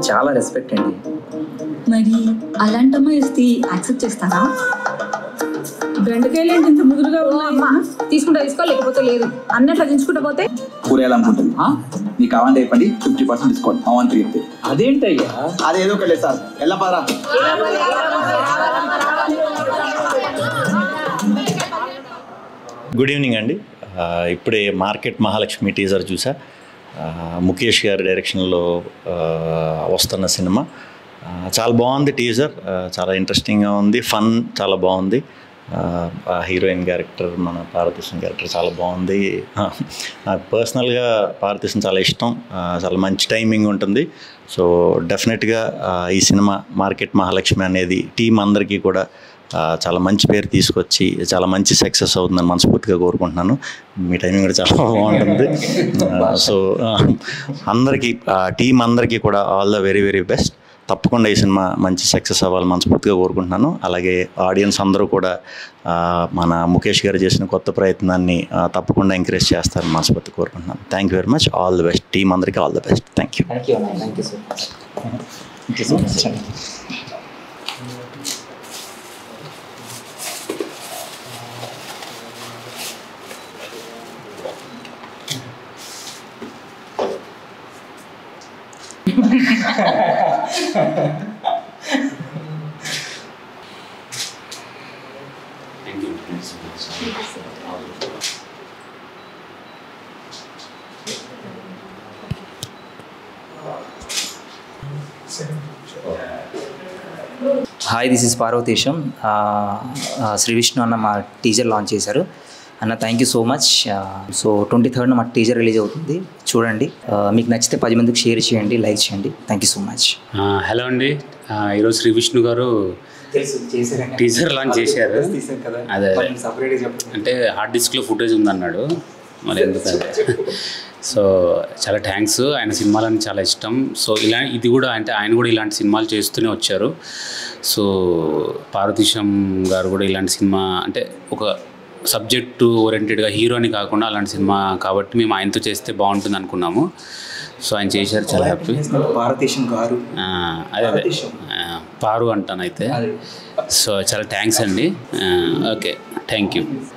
చాలా రెస్పెక్ట్ అండి మరి అలాంటి అమ్మాయి వస్తే యాక్సెప్ట్ చేస్తారా బెండకాయలు ఏంటి ఇంత ముదురుగా ఉన్నాయమ్మా తీసుకుంటా తీసుకో లేకపోతే లేదు అన్నట్లు దించుకుంటా పోతే కూరేయాలనుకుంటుంది మీకు కావాలంటే చెప్పండి ఫిఫ్టీ పర్సెంట్ డిస్కౌంట్ అమౌంట్ చెప్తే అదేంటయ్యా అదేదో ఒకటి లేదు సార్ ఎలా పదరా గుడ్ ఈవినింగ్ అండి ఆ, ఇప్పుడే మార్కెట్ మహాలక్ష్మి టీజర్ చూసా ఆ, ముఖేష్ గారి డైరెక్షన్లో ఆ, వస్తున్న సినిమా ఆ, చాలా బాగుంది టీజర్ ఆ, చాలా ఇంట్రెస్టింగ్గా ఉంది ఫన్ చాలా బాగుంది ఆ, ఆ హీరోయిన్ క్యారెక్టర్ మన పార్వతీశం క్యారెక్టర్ చాలా బాగుంది ఆ, నాకు పర్సనల్గా పార్వతీశం చాలా ఇష్టం ఆ, చాలా మంచి టైమింగ్ ఉంటుంది సో డెఫినెట్గా ఆ, ఈ సినిమా మార్కెట్ మహాలక్ష్మి అనేది టీం అందరికీ కూడా ఆ, చాలా మంచి పేరు తీసుకొచ్చి చాలా మంచి సక్సెస్ అవుతుందని మనస్ఫూర్తిగా కోరుకుంటున్నాను మీ టైమింగ్ కూడా చాలా బాగుంటుంది ఆ, సో ఆ, అందరికీ టీం అందరికీ కూడా all the very very best తప్పకుండా ఈ సినిమా మంచి సక్సెస్ అవ్వాలని మనస్ఫూర్తిగా కోరుకుంటున్నాను అలాగే ఆడియన్స్ అందరూ కూడా ఆ, మన ముఖేష్ గారు చేసిన కొత్త ప్రయత్నాన్ని ఆ, తప్పకుండా ఎంకరేజ్ చేస్తారని మనస్ఫూర్తిగా కోరుకుంటున్నాను thank you very much all the best team అందరికీ all the best thank you thank you అన్న thank you so much thank you so much hi this is Parvateesam ఆ, ఆ, శ్రీ విష్ణు అన్న మా టీజర్ లాంచ్ చేశారు అన్న thank you so much so twenty థర్డ్న మా టీజర్ రిలీజ్ అవుతుంది చూడండి ఆ, మీకు నచ్చితే పది మందికి షేర్ చేయండి లైక్ చేయండి థ్యాంక్ యూ సో మచ్ ఆ, హలో అండి ఆ, ఈరోజు శ్రీ విష్ణు గారు తెలుసు చేశారండి టీజర్ లాంచ్ చేశారు తీసాం కదా అదే అదే. సపరేట్గా చెప్పండి అంటే హార్డ్ డిస్క్లో ఫుటేజ్ ఉందన్నాడు మరి ఎందుకు సో చాలా థ్యాంక్స్ ఆయన సినిమాలని చాలా ఇష్టం సో ఇలా ఇది కూడా అంటే ఆయన కూడా ఇలాంటి సినిమాలు చేస్తూనే వచ్చారు సో పార్వతీశం గారు కూడా ఇలాంటి సినిమా అంటే ఒక సబ్జెక్టు ఓరియంటెడ్గా హీరోని కాకుండా అలాంటి సినిమా కాబట్టి మేము ఆయనతో చేస్తే బాగుంటుంది అనుకున్నాము సో ఆయన చేశారు చాలా హ్యాపీ భారతదేశం గారు ఆ, అదే అదే ఆ, పారు అంటానైతే సో చాలా థ్యాంక్స్ అండి ఓకే థ్యాంక్ యూ